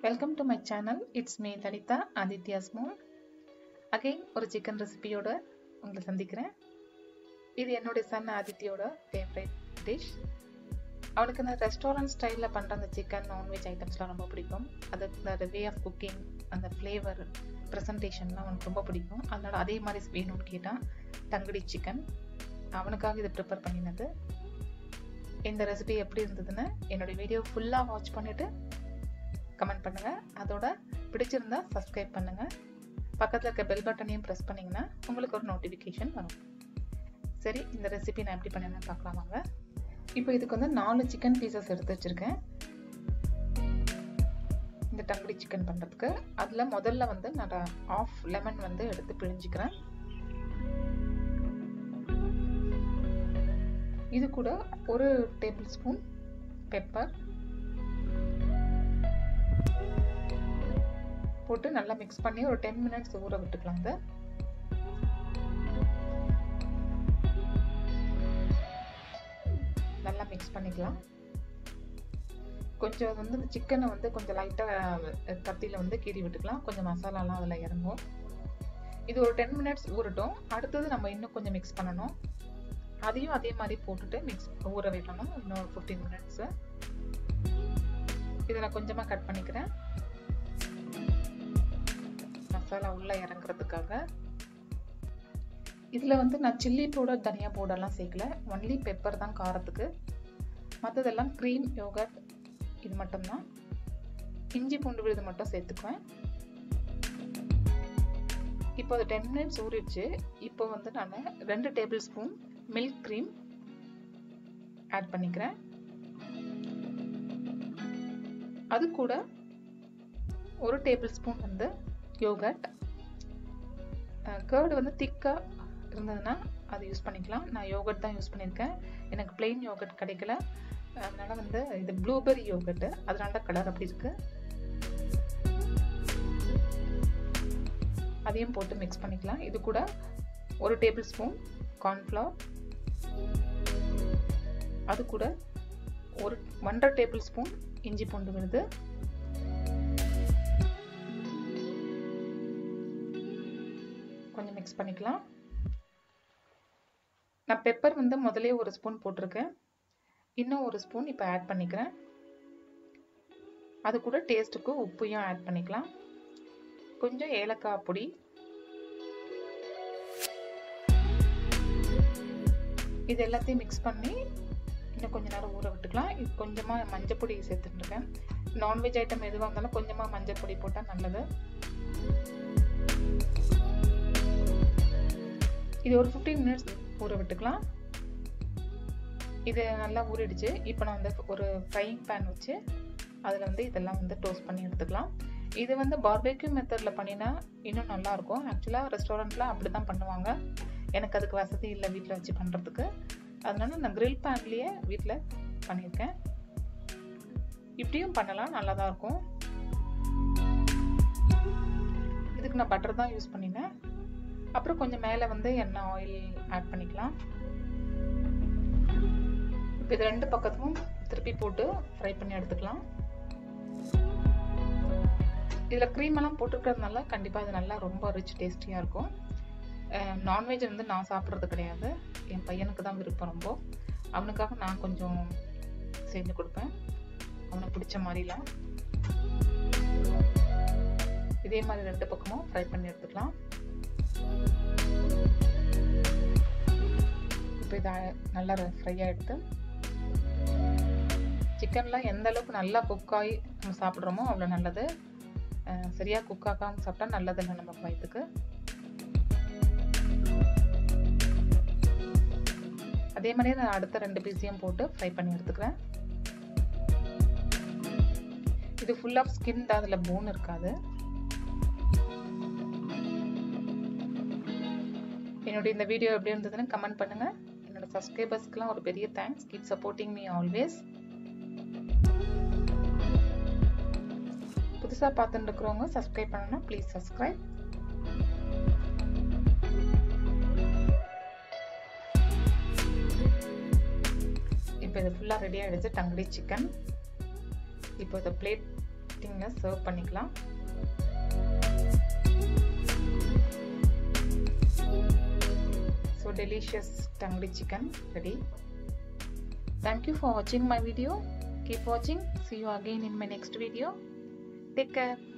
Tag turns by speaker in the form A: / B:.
A: Welcome to my channel it's me Lalitha Adithya small again ஒரு chicken ரெசிபியோட உங்களை சந்திக்கிறேன் இது என்னுடைய சன் ஆதித்யோட ஃபேவரட் டிஷ் அவனுக்கு இந்த ரெஸ்டாரண்ட் ஸ்டைலில் பண்ணுற அந்த சிக்கன் நான்வெஜ் ஐட்டம்ஸ்லாம் ரொம்ப பிடிக்கும் அது அந்த வே ஆஃப் குக்கிங் அந்த ஃப்ளேவர் ப்ரெசன்டேஷன்லாம் அவனுக்கு ரொம்ப பிடிக்கும் அதனால் அதே மாதிரி வேணும்னு கேட்டான் தங்கடி சிக்கன் அவனுக்காக இது ப்ரிப்பேர் பண்ணினது இந்த ரெசிபி எப்படி இருந்ததுன்னு என்னுடைய வீடியோ ஃபுல்லாக வாட்ச் பண்ணிவிட்டு கமெண்ட் பண்ணுங்கள் அதோட பிடிச்சிருந்தா சப்ஸ்கிரைப் பண்ணுங்கள் பக்கத்தில் இருக்க பெல் பட்டனையும் ப்ரெஸ் பண்ணிங்கன்னா உங்களுக்கு ஒரு நோட்டிஃபிகேஷன் வரும் சரி இந்த ரெசிபி நான் எப்படி பண்ணேன்னு பார்க்கலாம் வாங்க இப்போ இதுக்கு வந்து நாலு சிக்கன் பீசஸ் எடுத்து வச்சுருக்கேன் இந்த டங்குடி சிக்கன் பண்ணுறதுக்கு அதில் முதல்ல வந்து நான் ஆஃப் லெமன் வந்து எடுத்து பிழிஞ்சிக்கிறேன் இது கூட ஒரு டேபிள் ஸ்பூன் பெப்பர் போட்டு நல்லா மிக்ஸ் பண்ணி ஒரு டென் மினிட்ஸ் ஊற விட்டுக்கலாம் இதை நல்லா மிக்ஸ் பண்ணிக்கலாம் கொஞ்சம் வந்து சிக்கனை வந்து கொஞ்சம் லைட்டாக கத்தியில் வந்து கீறி விட்டுக்கலாம் கொஞ்சம் மசாலாலாம் அதில் இறங்கும் இது ஒரு டென் மினிட்ஸ் ஊறட்டும் அடுத்தது நம்ம இன்னும் கொஞ்சம் மிக்ஸ் பண்ணணும் அதையும் அதே மாதிரி போட்டுட்டு மிக்ஸ் ஊற வைக்கணும் இன்னும் ஒரு ஃபிஃப்டீன் மினிட்ஸு இதை நான் கொஞ்சமாக கட் பண்ணிக்கிறேன் மசாலா உள்ளே இறங்குறதுக்காக இதில் வந்து நான் சில்லி பவுடர் தனியா பவுடர்லாம் சேர்க்கல ஒன்லி பெப்பர் தான் காரத்துக்கு மற்றதெல்லாம் க்ரீம் யோகட் இது மட்டும்தான் இஞ்சி பூண்டு விழுது மட்டும் சேர்த்துக்குவேன் இப்போ அது டென் மினிட்ஸ் ஊறிடுச்சு இப்போ வந்து நான் ரெண்டு tablespoon milk cream add பண்ணிக்கிறேன் அது கூட ஒரு டேபிள் ஸ்பூன் வந்து யோகட் கேர்டு வந்து திக்காக இருந்ததுன்னா அது யூஸ் பண்ணிக்கலாம் நான் யோகட் தான் யூஸ் பண்ணியிருக்கேன் எனக்கு பிளெயின் யோகட் கிடைக்கல அதனால் வந்து இது ப்ளூபெரி யோகட்டு அதனால தான் கலர் அப்படி இருக்குது அதையும் போட்டு மிக்ஸ் பண்ணிக்கலாம் இது கூட ஒரு டேபிள் ஸ்பூன் கார்ன்ஃப்ளவர் அது கூட ஒரு ஒன்றரை டேபிள் ஸ்பூன் இஞ்சி பூண்டு விழுது கொஞ்சம் மிக்ஸ் பண்ணிக்கலாம் நான் பெப்பர் வந்து முதலே ஒரு ஸ்பூன் போட்டிருக்கேன் இன்னும் ஒரு ஸ்பூன் இப்போ ஆட் பண்ணிக்கிறேன் அது கூட டேஸ்ட்டுக்கு உப்பையும் ஆட் பண்ணிக்கலாம் கொஞ்சம் ஏலக்காய் பொடி இது எல்லாத்தையும் மிக்ஸ் பண்ணி இன்னும் கொஞ்ச நேரம் ஊற விட்டுக்கலாம் இது கொஞ்சமாக மஞ்சள் பொடி சேர்த்துட்டுருக்கேன் நான்வெஜ் ஐட்டம் எதுவாக இருந்தாலும் கொஞ்சமாக மஞ்சள் பொடி போட்டால் நல்லது இது ஒரு ஃபிஃப்டீன் மினிட்ஸ் ஊற விட்டுக்கலாம் இது நல்லா ஊறிடுச்சு இப்போ நான் வந்து ஒரு ஃப்ரைங் பேன் வச்சு அதில் வந்து இதெல்லாம் வந்து டோஸ்ட் பண்ணி எடுத்துக்கலாம் இது வந்து பார்பேக்யூ மெத்தடில் பண்ணினா இன்னும் நல்லாயிருக்கும் ஆக்சுவலாக ரெஸ்டாரண்ட்டில் அப்படி தான் பண்ணுவாங்க எனக்கு அதுக்கு வசதி இல்லை வீட்டில் வச்சு பண்ணுறதுக்கு அதனால நான் க்ரில் பேன்லேயே வீட்டில் பண்ணியிருக்கேன் இப்படியும் பண்ணலாம் நல்லா தான் இருக்கும் இதுக்கு நான் பட்டர் தான் யூஸ் பண்ணினேன் அப்புறம் கொஞ்சம் மேலே வந்து எண்ணெய் ஆயில் ஆட் பண்ணிக்கலாம் இப்போ இது ரெண்டு பக்கத்தும் திருப்பி போட்டு ஃப்ரை பண்ணி எடுத்துக்கலாம் இதில் க்ரீம் எல்லாம் போட்டுருக்கிறதுனால கண்டிப்பாக இது நல்லா ரொம்ப ரிச் டேஸ்டியாக இருக்கும் நான்வெஜ் வந்து நான் சாப்பிட்றது கிடையாது என் பையனுக்கு தான் விருப்பம் ரொம்ப அவனுக்காக நான் கொஞ்சம் செஞ்சு கொடுப்பேன் அவனுக்கு பிடிச்ச மாதிரிலாம் இதே மாதிரி ரெண்டு பக்கமும் ஃப்ரை பண்ணி எடுத்துக்கலாம் இப்போ இதை நல்லா ஃப்ரை ஆகிடுது சிக்கன்லாம் எந்த அளவுக்கு நல்லா குக் ஆகி நம்ம சாப்பிட்றோமோ அவ்வளோ நல்லது சரியாக குக் ஆகாமல் சாப்பிட்டா நல்லதில்லை நம்ம வயிற்றுக்கு அதே மாதிரியே நான் அடுத்த ரெண்டு பீஸையும் போட்டு ஃப்ரை பண்ணி எடுத்துக்கிறேன் இது ஃபுல் ஆஃப் ஸ்கின் தான் அதில் போன் இருக்காது என்னுடைய இந்த வீடியோ எப்படி இருந்ததுன்னு கமெண்ட் பண்ணுங்கள் என்னோட சப்ஸ்கிரைபர்ஸ்க்குலாம் ஒரு பெரிய thanks keep supporting me always புதுசாக பார்த்துட்டு இருக்கிறவங்க சப்ஸ்கிரைப் பண்ணணும் ப்ளீஸ் சப்ஸ்கிரைப் இப்போ இது ஃபுல்லாக ரெடி ஆகிடுச்சு டங்கடி சிக்கன் இப்போ இதை பிளேட் செட்டிங்கில் சர்வ் பண்ணிக்கலாம் ஸோ டெலிஷியஸ் டங்கடி chicken ready Thank you for watching my video. Keep watching. See you again in my next video. Take care.